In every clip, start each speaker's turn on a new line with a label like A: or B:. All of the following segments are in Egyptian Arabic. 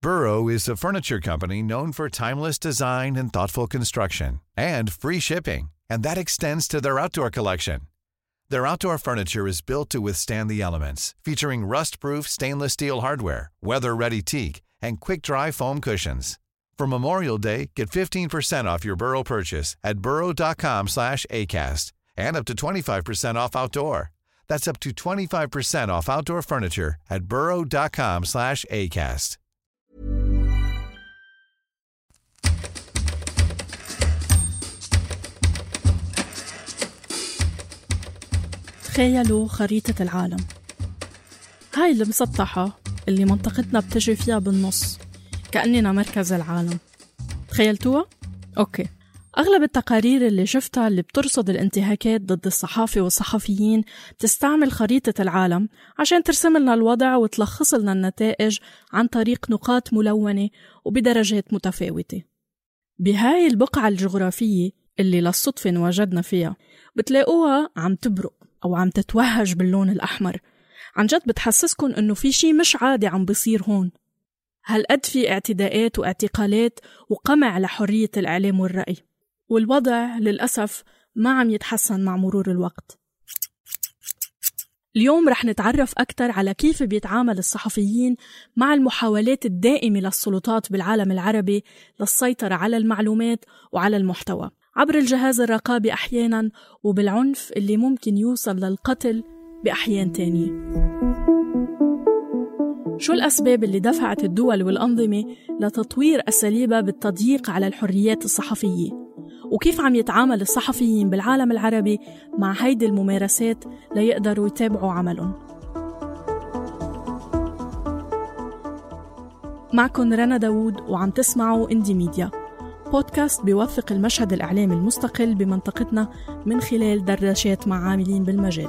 A: Burrow is a furniture company known for timeless design and thoughtful construction and free shipping, and that extends to their outdoor collection. Their outdoor furniture is built to withstand the elements, featuring rust-proof stainless steel hardware, weather-ready teak, and quick-dry foam cushions. For Memorial Day, get 15% off your Burrow purchase at burrow.com slash ACAST and up to 25% off outdoor. That's up to 25% off outdoor furniture at burrow.com slash ACAST.
B: تخيلوا خريطة العالم هاي المسطحة اللي منطقتنا بتجي فيها بالنص كأننا مركز العالم تخيلتوها؟ أوكي أغلب التقارير اللي شفتها اللي بترصد الانتهاكات ضد الصحافة والصحفيين بتستعمل خريطة العالم عشان ترسم لنا الوضع وتلخص لنا النتائج عن طريق نقاط ملونة وبدرجات متفاوتة بهاي البقعة الجغرافية اللي للصدفة انوجدنا فيها بتلاقوها عم تبرق أو عم تتوهج باللون الأحمر عن جد بتحسسكن إنه في شي مش عادي عم بيصير هون هالقد في اعتداءات واعتقالات وقمع لحرية الإعلام والرأي والوضع للأسف ما عم يتحسن مع مرور الوقت اليوم رح نتعرف أكثر على كيف بيتعامل الصحفيين مع المحاولات الدائمة للسلطات بالعالم العربي للسيطرة على المعلومات وعلى المحتوى عبر الجهاز الرقابي أحيانا وبالعنف اللي ممكن يوصل للقتل بأحيان تانية شو الأسباب اللي دفعت الدول والأنظمة لتطوير أساليبها بالتضييق على الحريات الصحفية؟ وكيف عم يتعامل الصحفيين بالعالم العربي مع هيدي الممارسات ليقدروا يتابعوا عملهم معكم رنا داوود وعم تسمعوا اندي ميديا بودكاست بيوثق المشهد الإعلامي المستقل بمنطقتنا من خلال دردشات مع عاملين بالمجال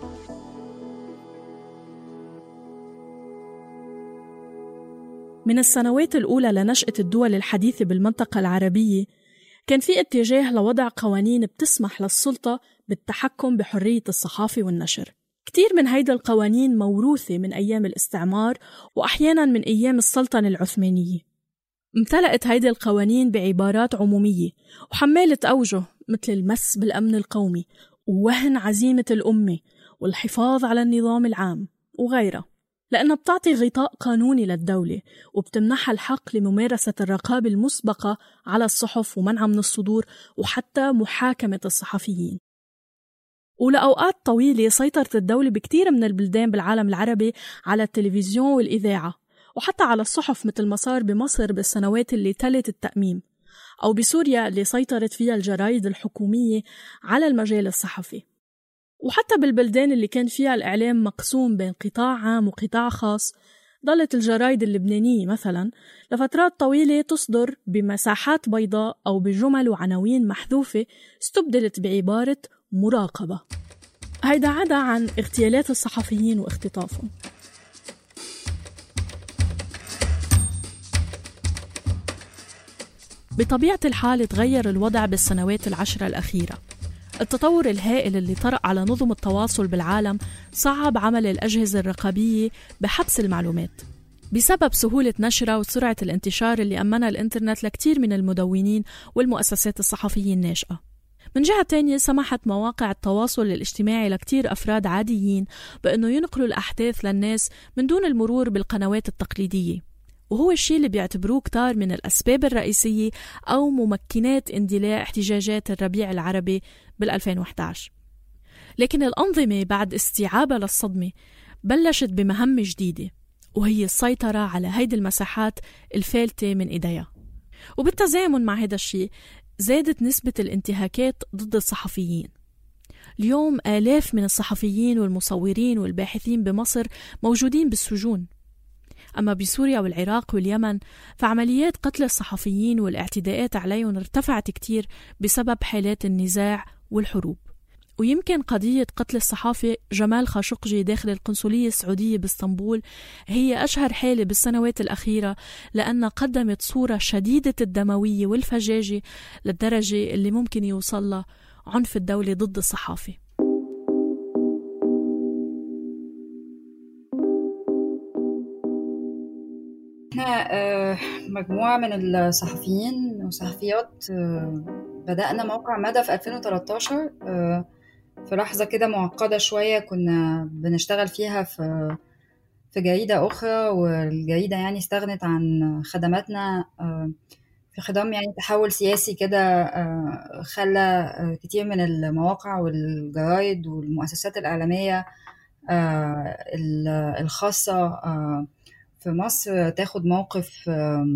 B: من السنوات الأولى لنشأة الدول الحديثة بالمنطقة العربية كان في اتجاه لوضع قوانين بتسمح للسلطة بالتحكم بحرية الصحافة والنشر كتير من هيدا القوانين موروثة من أيام الاستعمار وأحيانا من أيام السلطنة العثمانية امتلأت هيدي القوانين بعبارات عمومية وحمالة أوجه مثل المس بالأمن القومي ووهن عزيمة الأمة والحفاظ على النظام العام وغيرها لأنها بتعطي غطاء قانوني للدولة وبتمنحها الحق لممارسة الرقابة المسبقة على الصحف ومنعها من الصدور وحتى محاكمة الصحفيين ولأوقات طويلة سيطرت الدولة بكتير من البلدان بالعالم العربي على التلفزيون والإذاعة وحتى على الصحف مثل ما صار بمصر بالسنوات اللي تلت التأميم أو بسوريا اللي سيطرت فيها الجرايد الحكومية على المجال الصحفي وحتى بالبلدان اللي كان فيها الإعلام مقسوم بين قطاع عام وقطاع خاص ظلت الجرايد اللبنانية مثلا لفترات طويلة تصدر بمساحات بيضاء أو بجمل وعناوين محذوفة استبدلت بعبارة مراقبة هيدا عدا عن اغتيالات الصحفيين واختطافهم بطبيعة الحال تغير الوضع بالسنوات العشرة الأخيرة التطور الهائل اللي طرأ على نظم التواصل بالعالم صعب عمل الأجهزة الرقابية بحبس المعلومات بسبب سهولة نشرها وسرعة الانتشار اللي أمنها الإنترنت لكتير من المدونين والمؤسسات الصحفية الناشئة من جهة تانية سمحت مواقع التواصل الاجتماعي لكتير أفراد عاديين بأنه ينقلوا الأحداث للناس من دون المرور بالقنوات التقليدية وهو الشيء اللي بيعتبروه كتار من الأسباب الرئيسية أو ممكنات اندلاع احتجاجات الربيع العربي بال 2011 لكن الأنظمة بعد استيعابها للصدمة بلشت بمهمة جديدة وهي السيطرة على هيدي المساحات الفالتة من إيديها وبالتزامن مع هذا الشيء زادت نسبة الانتهاكات ضد الصحفيين اليوم آلاف من الصحفيين والمصورين والباحثين بمصر موجودين بالسجون أما بسوريا والعراق واليمن فعمليات قتل الصحفيين والاعتداءات عليهم ارتفعت كتير بسبب حالات النزاع والحروب ويمكن قضية قتل الصحافي جمال خاشقجي داخل القنصلية السعودية باسطنبول هي أشهر حالة بالسنوات الأخيرة لأنها قدمت صورة شديدة الدموية والفجاجة للدرجة اللي ممكن يوصل عنف الدولة ضد الصحافة
C: احنا آه، مجموعة من الصحفيين وصحفيات آه، بدأنا موقع مدى في 2013 في لحظة كده معقدة شوية كنا بنشتغل فيها في في جريدة أخرى والجريدة يعني استغنت عن خدماتنا في خضم يعني تحول سياسي كده خلى كتير من المواقع والجرايد والمؤسسات الإعلامية الخاصة في مصر تاخد موقف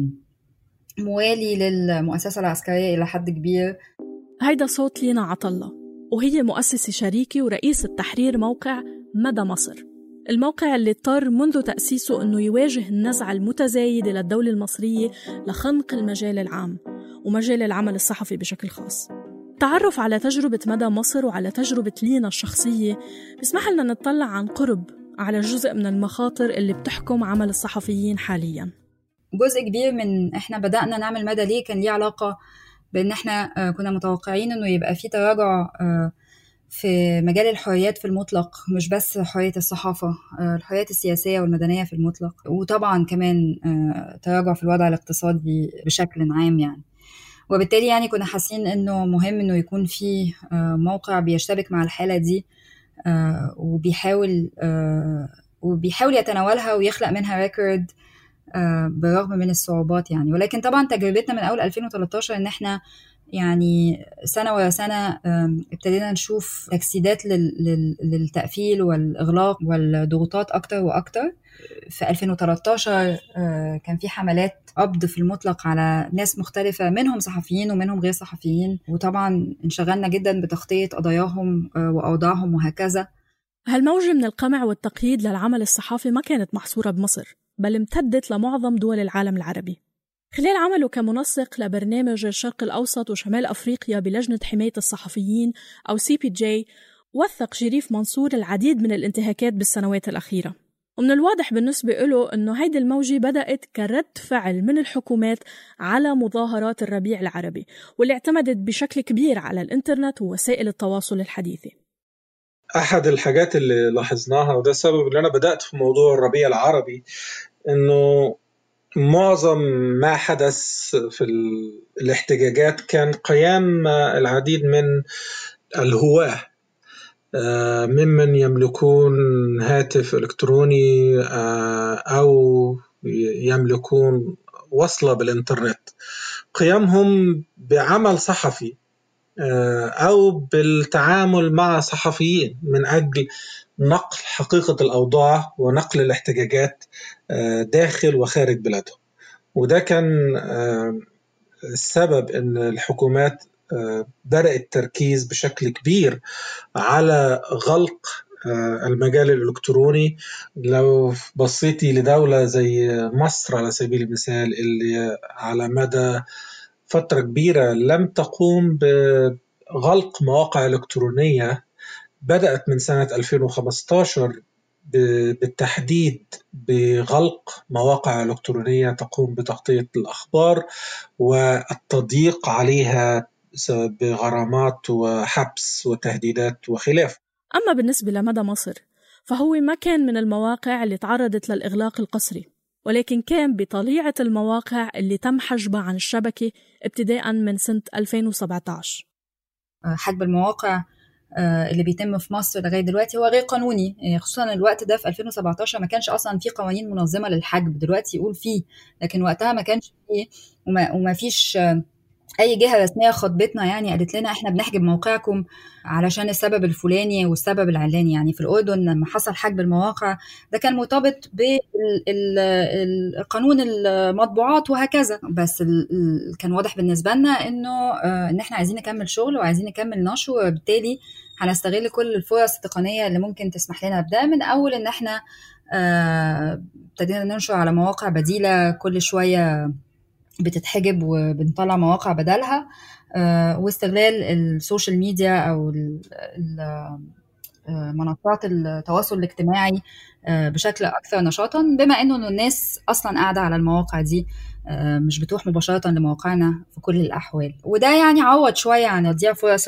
C: موالي للمؤسسة العسكرية إلى حد كبير
B: هيدا صوت لينا عطلة وهي مؤسسة شريكة ورئيسة تحرير موقع مدى مصر الموقع اللي اضطر منذ تأسيسه أنه يواجه النزعة المتزايدة للدولة المصرية لخنق المجال العام ومجال العمل الصحفي بشكل خاص التعرف على تجربة مدى مصر وعلى تجربة لينا الشخصية بيسمح لنا نطلع عن قرب على جزء من المخاطر اللي بتحكم عمل الصحفيين حاليا
C: جزء كبير من احنا بدأنا نعمل مدى ليه كان ليه علاقة بان احنا آه، كنا متوقعين انه يبقى في تراجع آه، في مجال الحريات في المطلق مش بس حرية الصحافة آه، الحريات السياسية والمدنية في المطلق وطبعا كمان تراجع في الوضع الاقتصادي بشكل عام يعني وبالتالي يعني كنا حاسين انه مهم انه يكون في موقع بيشتبك مع الحالة دي وبيحاول وبيحاول يتناولها ويخلق منها ريكورد آه، بالرغم من الصعوبات يعني ولكن طبعا تجربتنا من اول 2013 ان احنا يعني سنة ورا سنة ابتدينا نشوف تجسيدات للتقفيل والإغلاق والضغوطات أكتر وأكتر في 2013 آه، كان في حملات قبض في المطلق على ناس مختلفة منهم صحفيين ومنهم غير صحفيين وطبعا انشغلنا جدا بتغطية قضاياهم آه، وأوضاعهم وهكذا
B: هالموجة من القمع والتقييد للعمل الصحافي ما كانت محصورة بمصر بل امتدت لمعظم دول العالم العربي خلال عمله كمنسق لبرنامج الشرق الأوسط وشمال أفريقيا بلجنة حماية الصحفيين أو سي بي جي وثق شريف منصور العديد من الانتهاكات بالسنوات الأخيرة ومن الواضح بالنسبة له أنه هيدي الموجة بدأت كرد فعل من الحكومات على مظاهرات الربيع العربي واللي اعتمدت بشكل كبير على الإنترنت ووسائل التواصل الحديثة
D: أحد الحاجات اللي لاحظناها وده السبب اللي أنا بدأت في موضوع الربيع العربي انه معظم ما حدث في الاحتجاجات كان قيام العديد من الهواه آه، ممن يملكون هاتف الكتروني آه، او يملكون وصله بالانترنت قيامهم بعمل صحفي آه، او بالتعامل مع صحفيين من اجل نقل حقيقة الأوضاع ونقل الاحتجاجات آه، داخل وخارج بلادهم وده كان آه، السبب ان الحكومات آه، بدأ التركيز بشكل كبير على غلق المجال الإلكتروني لو بصيتي لدولة زي مصر على سبيل المثال اللي على مدى فترة كبيرة لم تقوم بغلق مواقع إلكترونية بدأت من سنة 2015 بالتحديد بغلق مواقع إلكترونية تقوم بتغطية الأخبار والتضييق عليها بغرامات وحبس وتهديدات وخلافه
B: أما بالنسبة لمدى مصر فهو ما كان من المواقع اللي تعرضت للإغلاق القسري ولكن كان بطليعة المواقع اللي تم حجبها عن الشبكة ابتداء من سنة 2017
C: حجب المواقع آه، اللي بيتم في مصر لغايه دلوقتي هو غير قانوني يعني خصوصا الوقت ده في 2017 ما كانش اصلا في قوانين منظمه للحجب دلوقتي يقول فيه لكن وقتها ما كانش فيه وما, وما فيش اي جهه رسميه خطبتنا يعني قالت لنا احنا بنحجب موقعكم علشان السبب الفلاني والسبب العلاني يعني في الاردن لما حصل حجب المواقع ده كان مرتبط بالقانون المطبوعات وهكذا بس كان واضح بالنسبه لنا انه آه، ان احنا عايزين نكمل شغل وعايزين نكمل نشر وبالتالي هنستغل كل الفرص التقنيه اللي ممكن تسمح لنا بده من اول ان احنا آه، ابتدينا ننشر على مواقع بديله كل شويه بتتحجب وبنطلع مواقع بدلها آه، واستغلال السوشيال ميديا او آه، منصات التواصل الاجتماعي آه، بشكل اكثر نشاطا بما انه الناس اصلا قاعده على المواقع دي مش بتروح مباشره لمواقعنا في كل الاحوال وده يعني عوض شويه عن تضييع فرص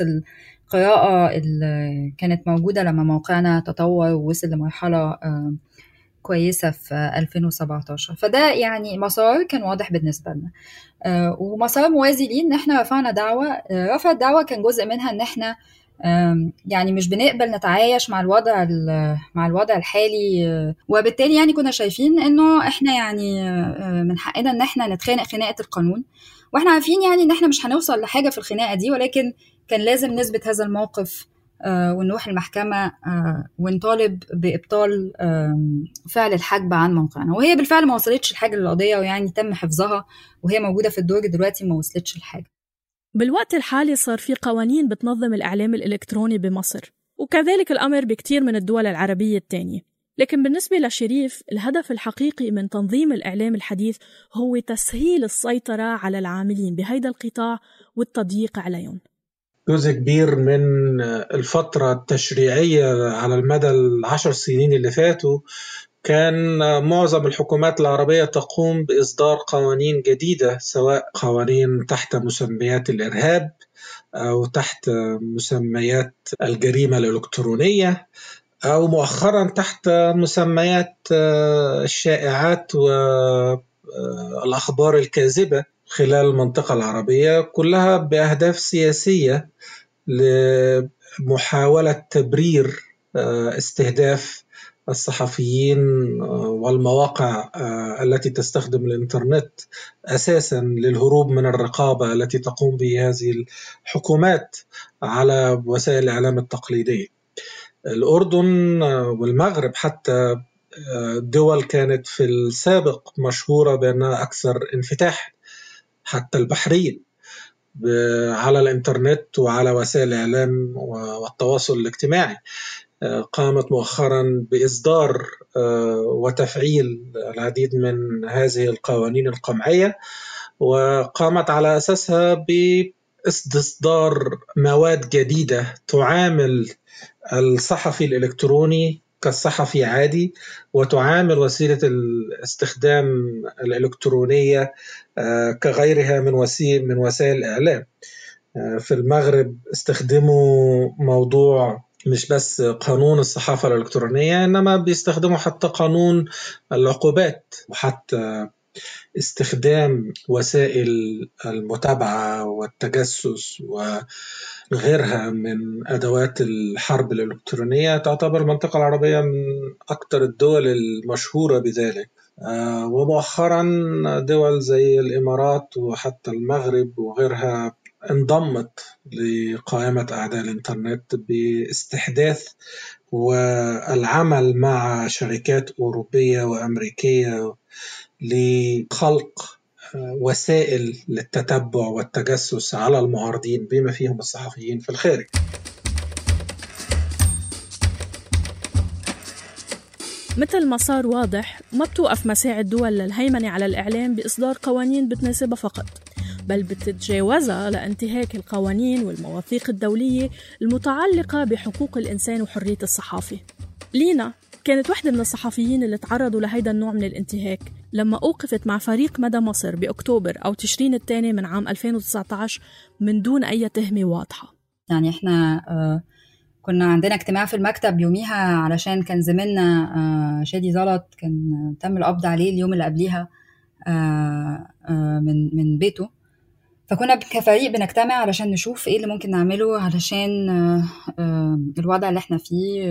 C: القراءه اللي كانت موجوده لما موقعنا تطور ووصل لمرحله كويسة في 2017 فده يعني مسار كان واضح بالنسبة لنا آه، ومسار موازي ليه ان احنا رفعنا دعوة آه، رفع الدعوة كان جزء منها ان احنا يعني مش بنقبل نتعايش مع الوضع مع الوضع الحالي آه، وبالتالي يعني كنا شايفين انه احنا يعني من حقنا ان احنا نتخانق خناقه القانون واحنا عارفين يعني ان احنا مش هنوصل لحاجه في الخناقه دي ولكن كان لازم نثبت هذا الموقف آه، ونروح المحكمة آه، ونطالب بإبطال فعل الحجب عن موقعنا وهي بالفعل ما وصلتش الحاجة للقضية ويعني تم حفظها وهي موجودة في الدرج دلوقتي ما وصلتش الحاجة
B: بالوقت الحالي صار في قوانين بتنظم الإعلام الإلكتروني بمصر وكذلك الأمر بكتير من الدول العربية التانية لكن بالنسبة لشريف الهدف الحقيقي من تنظيم الإعلام الحديث هو تسهيل السيطرة على العاملين بهيدا القطاع والتضييق عليهم
D: جزء كبير من الفترة التشريعية على المدى العشر سنين اللي فاتوا كان معظم الحكومات العربية تقوم بإصدار قوانين جديدة سواء قوانين تحت مسميات الإرهاب أو تحت مسميات الجريمة الإلكترونية أو مؤخرا تحت مسميات الشائعات والأخبار الكاذبة خلال المنطقة العربية كلها بأهداف سياسية لمحاولة تبرير آه، استهداف الصحفيين آه، والمواقع آه، التي تستخدم الانترنت اساسا للهروب من الرقابه التي تقوم به هذه الحكومات على وسائل الاعلام التقليديه. الاردن والمغرب حتى دول كانت في السابق مشهوره بانها اكثر انفتاحا حتى البحرين على الانترنت وعلى وسائل الاعلام والتواصل الاجتماعي آه، قامت مؤخرا باصدار آه، وتفعيل العديد من هذه القوانين القمعيه وقامت على اساسها باستصدار مواد جديده تعامل الصحفي الالكتروني كالصحفي عادي وتعامل وسيله الاستخدام الالكترونيه آه، كغيرها من وسيل من وسائل الاعلام آه، في المغرب استخدموا موضوع مش بس قانون الصحافة الإلكترونية إنما بيستخدموا حتى قانون العقوبات وحتى استخدام وسائل المتابعة والتجسس وغيرها من أدوات الحرب الإلكترونية تعتبر المنطقة العربية من أكثر الدول المشهورة بذلك آه، ومؤخرا دول زي الإمارات وحتى المغرب وغيرها انضمت لقائمة أعداء الإنترنت باستحداث والعمل مع شركات أوروبية وأمريكية لخلق آه، وسائل للتتبع والتجسس على المعارضين بما فيهم الصحفيين في الخارج
B: مثل ما صار واضح ما بتوقف مساعي الدول للهيمنة على الإعلام بإصدار قوانين بتناسبها فقط بل بتتجاوزها لانتهاك القوانين والمواثيق الدولية المتعلقة بحقوق الإنسان وحرية الصحافة لينا كانت واحدة من الصحفيين اللي تعرضوا لهيدا النوع من الانتهاك لما أوقفت مع فريق مدى مصر بأكتوبر أو تشرين الثاني من عام 2019 من دون أي تهمة واضحة
C: يعني إحنا آه، كنا عندنا اجتماع في المكتب يوميها علشان كان زميلنا آه، شادي زلط كان تم القبض عليه اليوم اللي قبليها آه، من من بيته فكنا كفريق بنجتمع علشان نشوف ايه اللي ممكن نعمله علشان الوضع اللي احنا فيه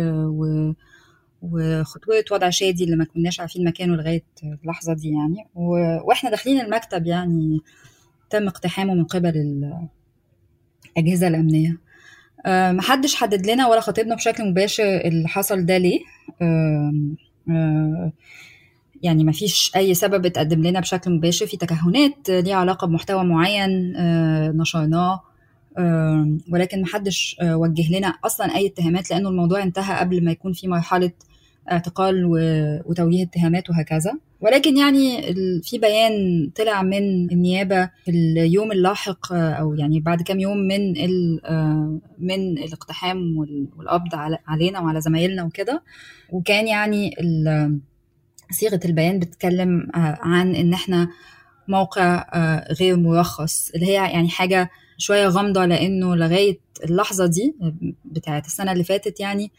C: وخطوة وضع شادي اللي ما كناش عارفين مكانه لغاية اللحظة دي يعني واحنا داخلين المكتب يعني تم اقتحامه من قبل الأجهزة الأمنية آه، محدش حدد لنا ولا خاطبنا بشكل مباشر اللي حصل ده ليه آه، يعني مفيش أي سبب اتقدم لنا بشكل مباشر في تكهنات ليها علاقة بمحتوى معين آه، نشرناه ولكن محدش وجه لنا أصلا أي اتهامات لأنه الموضوع انتهى قبل ما يكون في مرحلة اعتقال وتوجيه اتهامات وهكذا ولكن يعني في بيان طلع من النيابه في اليوم اللاحق او يعني بعد كام يوم من من الاقتحام والقبض علينا وعلى زمايلنا وكده وكان يعني صيغه البيان بتتكلم عن ان احنا موقع غير مرخص اللي هي يعني حاجه شويه غامضه لانه لغايه اللحظه دي بتاعت السنه اللي فاتت يعني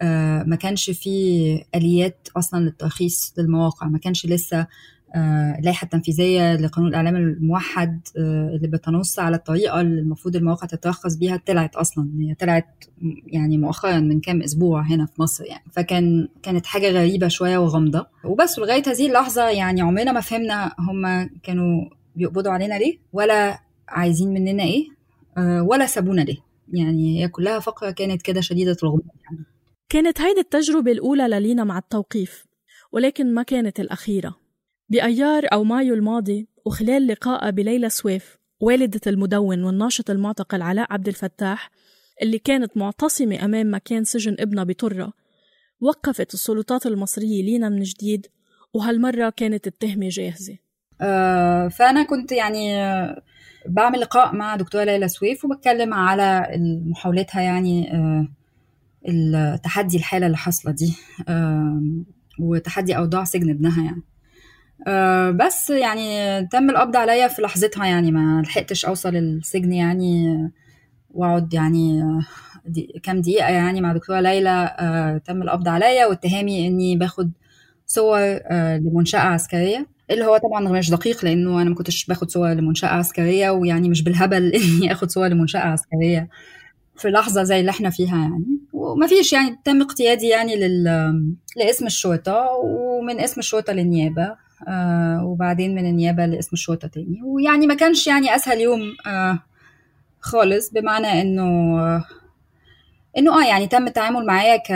C: ما كانش فيه اليات اصلا للترخيص للمواقع ما كانش لسه اللائحه التنفيذيه لقانون الاعلام الموحد اللي بتنص على الطريقه اللي المفروض المواقع تترخص بيها طلعت اصلا هي طلعت يعني مؤخرا من كام اسبوع هنا في مصر يعني فكان كانت حاجه غريبه شويه وغامضه وبس لغايه هذه اللحظه يعني عمرنا ما فهمنا هم كانوا بيقبضوا علينا ليه ولا عايزين مننا ايه ولا سابونا ليه يعني هي كلها فقره كانت كده شديده الغموض يعني.
B: كانت هيدي التجربه الاولى للينا مع التوقيف ولكن ما كانت الاخيره بأيار أو مايو الماضي وخلال لقائها بليلى سويف والدة المدون والناشط المعتقل علاء عبد الفتاح اللي كانت معتصمة أمام مكان سجن ابنها بطرة وقفت السلطات المصرية لينا من جديد وهالمرة كانت التهمة جاهزة
C: آه فأنا كنت يعني بعمل لقاء مع دكتورة ليلى سويف وبتكلم على محاولتها يعني آه التحدي الحالة اللي حاصلة دي آه وتحدي أوضاع سجن ابنها يعني أه بس يعني تم القبض عليا في لحظتها يعني ما لحقتش اوصل السجن يعني واقعد يعني دي كام دقيقه يعني مع دكتوره ليلى أه تم القبض عليا واتهامي اني باخد صور أه لمنشاه عسكريه اللي هو طبعا مش دقيق لانه انا ما كنتش باخد صور لمنشاه عسكريه ويعني مش بالهبل اني اخد صور لمنشاه عسكريه في لحظه زي اللي احنا فيها يعني وما فيش يعني تم اقتيادي يعني لل... لاسم الشرطه ومن اسم الشرطه للنيابه آه وبعدين من النيابة لاسم الشرطة تاني ويعني ما كانش يعني أسهل يوم آه خالص بمعنى إنه آه إنه آه يعني تم التعامل معايا ك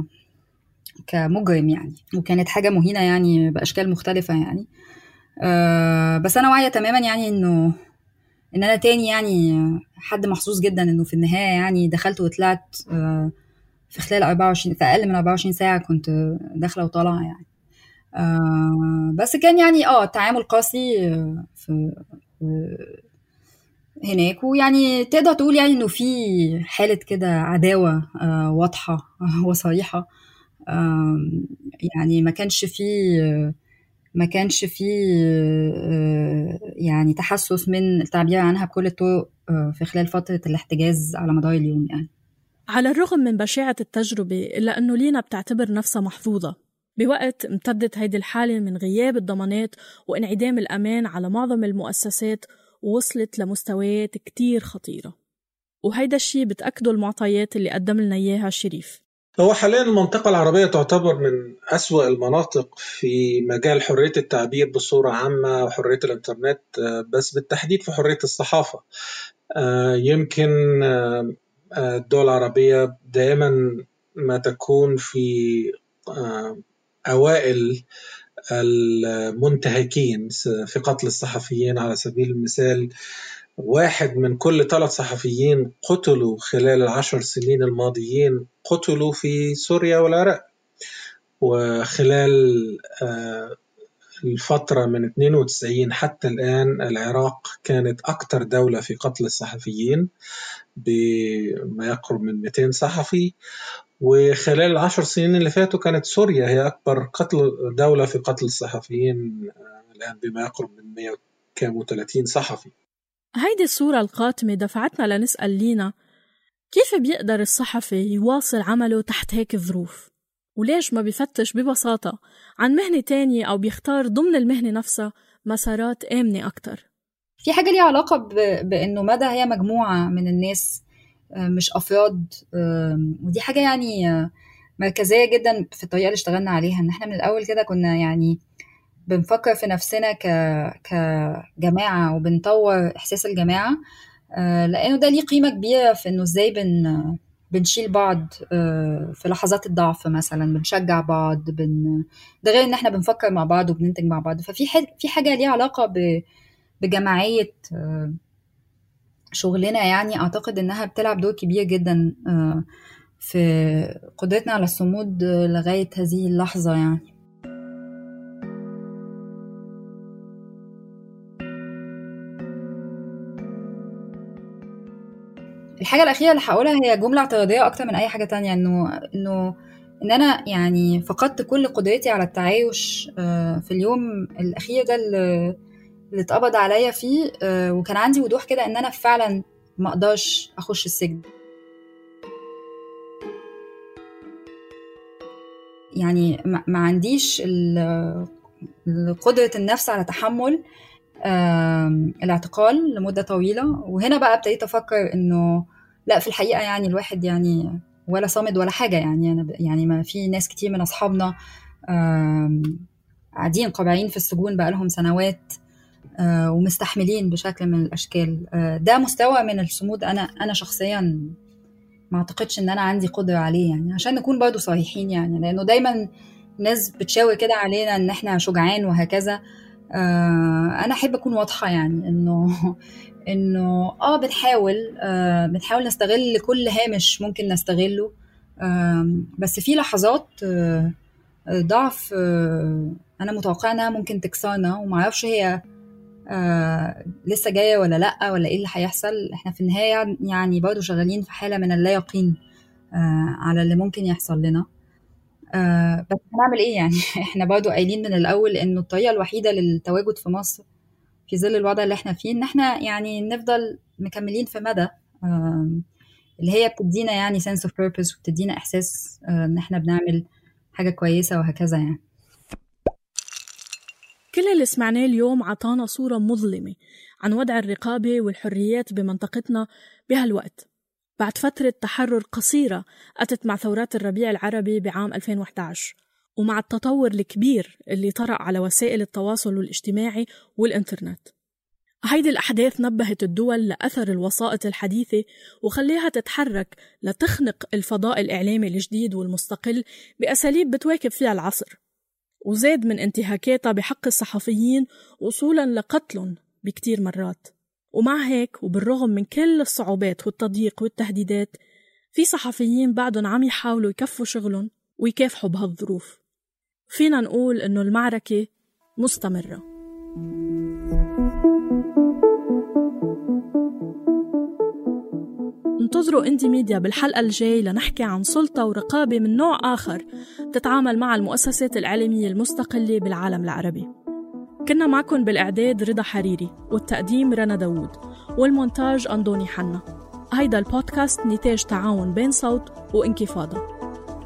C: كمجرم يعني وكانت حاجة مهينة يعني بأشكال مختلفة يعني آه بس أنا واعية تماما يعني إنه إن أنا تاني يعني حد محظوظ جدا إنه في النهاية يعني دخلت وطلعت آه في خلال 24 في أقل من 24 ساعة كنت داخلة وطالعة يعني آه بس كان يعني اه التعامل قاسي في, في هناك ويعني تقدر تقول يعني انه في حاله كده عداوه آه واضحه آه وصريحه آه يعني ما كانش في ما كانش في يعني تحسس من التعبير عنها بكل الطرق في خلال فتره الاحتجاز على مدار اليوم يعني
B: على الرغم من بشاعة التجربة إلا أنه لينا بتعتبر نفسها محظوظة بوقت امتدت هيدي الحالة من غياب الضمانات وانعدام الأمان على معظم المؤسسات ووصلت لمستويات كتير خطيرة وهيدا الشيء بتأكده المعطيات اللي قدم لنا إياها شريف
D: هو حاليا المنطقة العربية تعتبر من أسوأ المناطق في مجال حرية التعبير بصورة عامة وحرية الإنترنت بس بالتحديد في حرية الصحافة يمكن الدول العربية دائما ما تكون في أوائل المنتهكين في قتل الصحفيين على سبيل المثال واحد من كل ثلاث صحفيين قتلوا خلال العشر سنين الماضيين قتلوا في سوريا والعراق وخلال الفترة من 92 حتى الآن العراق كانت أكثر دولة في قتل الصحفيين بما يقرب من 200 صحفي وخلال العشر سنين اللي فاتوا كانت سوريا هي أكبر قتل دولة في قتل الصحفيين الآن بما يقرب من 130 صحفي
B: هيدي الصورة القاتمة دفعتنا لنسأل لينا كيف بيقدر الصحفي يواصل عمله تحت هيك ظروف؟ وليش ما بيفتش ببساطة عن مهنة تانية أو بيختار ضمن المهنة نفسها مسارات آمنة أكتر
C: في حاجة ليها علاقة ب... بأنه مدى هي مجموعة من الناس مش أفراد ودي حاجة يعني مركزية جدا في الطريقة اللي اشتغلنا عليها إن احنا من الأول كده كنا يعني بنفكر في نفسنا ك... كجماعة وبنطور إحساس الجماعة لأنه ده ليه قيمة كبيرة في إنه إزاي بن... بنشيل بعض في لحظات الضعف مثلا بنشجع بعض بن... ده غير ان احنا بنفكر مع بعض وبننتج مع بعض ففي ح... في حاجه ليها علاقه ب... بجماعيه شغلنا يعني اعتقد انها بتلعب دور كبير جدا في قدرتنا على الصمود لغايه هذه اللحظه يعني الحاجه الاخيره اللي هقولها هي جمله اعتراضيه اكتر من اي حاجه تانية انه انه ان انا يعني فقدت كل قدرتي على التعايش في اليوم الاخير ده اللي اتقبض عليا فيه وكان عندي وضوح كده ان انا فعلا ما اقدرش اخش السجن يعني ما عنديش قدرة النفس على تحمل الاعتقال لمدة طويلة وهنا بقى ابتديت أفكر إنه لا في الحقيقة يعني الواحد يعني ولا صامد ولا حاجة يعني أنا يعني ما في ناس كتير من أصحابنا قاعدين قابعين في السجون بقالهم سنوات آه، ومستحملين بشكل من الاشكال آه، ده مستوى من الصمود انا انا شخصيا ما اعتقدش ان انا عندي قدره عليه يعني عشان نكون برضو صريحين يعني لانه دايما ناس بتشاور كده علينا ان احنا شجعان وهكذا آه انا احب اكون واضحه يعني انه انه اه بنحاول آه بنحاول نستغل كل هامش ممكن نستغله آه بس في لحظات آه ضعف آه انا متوقعه انها ممكن تكسرنا ومعرفش هي آه لسه جايه ولا لا ولا ايه اللي هيحصل احنا في النهايه يعني برضو شغالين في حاله من اللا يقين آه على اللي ممكن يحصل لنا آه بس هنعمل ايه يعني احنا برضو قايلين من الاول انه الطريقه الوحيده للتواجد في مصر في ظل الوضع اللي احنا فيه ان احنا يعني نفضل مكملين في مدى آه اللي هي بتدينا يعني sense of purpose وبتدينا احساس آه ان احنا بنعمل حاجه كويسه وهكذا يعني
B: كل اللي سمعناه اليوم عطانا صورة مظلمة عن وضع الرقابة والحريات بمنطقتنا بهالوقت بعد فترة تحرر قصيرة أتت مع ثورات الربيع العربي بعام 2011 ومع التطور الكبير اللي طرأ على وسائل التواصل الاجتماعي والإنترنت هيدي الأحداث نبهت الدول لأثر الوسائط الحديثة وخليها تتحرك لتخنق الفضاء الإعلامي الجديد والمستقل بأساليب بتواكب فيها العصر وزاد من انتهاكاتها بحق الصحفيين وصولا لقتلهم بكتير مرات ومع هيك وبالرغم من كل الصعوبات والتضييق والتهديدات في صحفيين بعدهم عم يحاولوا يكفوا شغلهم ويكافحوا بهالظروف فينا نقول إنه المعركة مستمرة انتظروا اندي ميديا بالحلقة الجاي لنحكي عن سلطة ورقابة من نوع آخر تتعامل مع المؤسسات الإعلامية المستقلة بالعالم العربي كنا معكم بالإعداد رضا حريري والتقديم رنا داوود والمونتاج أندوني حنا هيدا البودكاست نتاج تعاون بين صوت وانكفاضة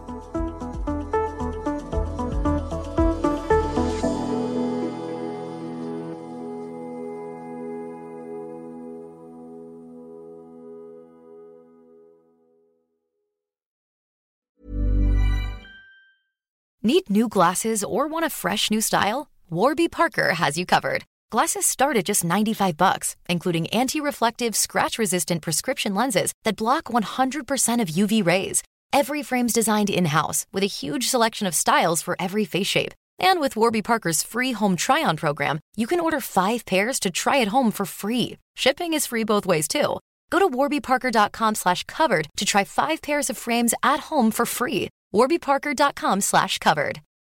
E: Need new glasses or want a fresh new style? Warby Parker has you covered. Glasses start at just 95 bucks, including anti-reflective, scratch-resistant prescription lenses that block 100% of UV rays. Every frame's designed in-house with a huge selection of styles for every face shape. And with Warby Parker's free home try-on program, you can order 5 pairs to try at home for free. Shipping is free both ways too. Go to warbyparker.com/covered to try 5 pairs of frames at home for free warbyparker.com slash covered.